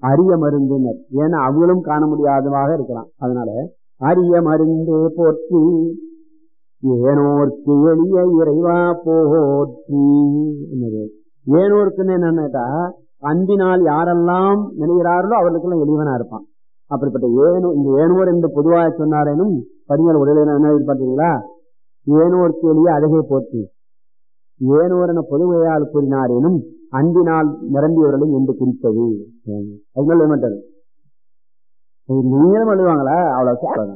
அரிய மருந்துனர் ஏன்னா அவங்களும் காண முடியாததாக இருக்கலாம் அதனால அரிய மருந்தே போற்றி ஏனோர்க்கு எளிய இறைவா போற்றி என்னது ஏனோர்க்குன்னு என்னன்னா அன்பினால் யாரெல்லாம் நினைகிறார்களோ அவர்களுக்கெல்லாம் எளிவனா இருப்பான் அப்படிப்பட்ட ஏனோ இந்த ஏனோர் என்று பொதுவாக சொன்னாரேனும் பதினேழு உடலில் என்ன பார்த்தீங்களா ஏனோர்க்கு எளிய அழகை போற்றி ஏனோர் என பொதுவையால் கூறினாரேனும் அன்பினால் நிரம்பியவர்களும் என்று குறித்தது அது மேல மாட்டாரு நீங்களும் எழுதுவாங்களா அவ்வளவு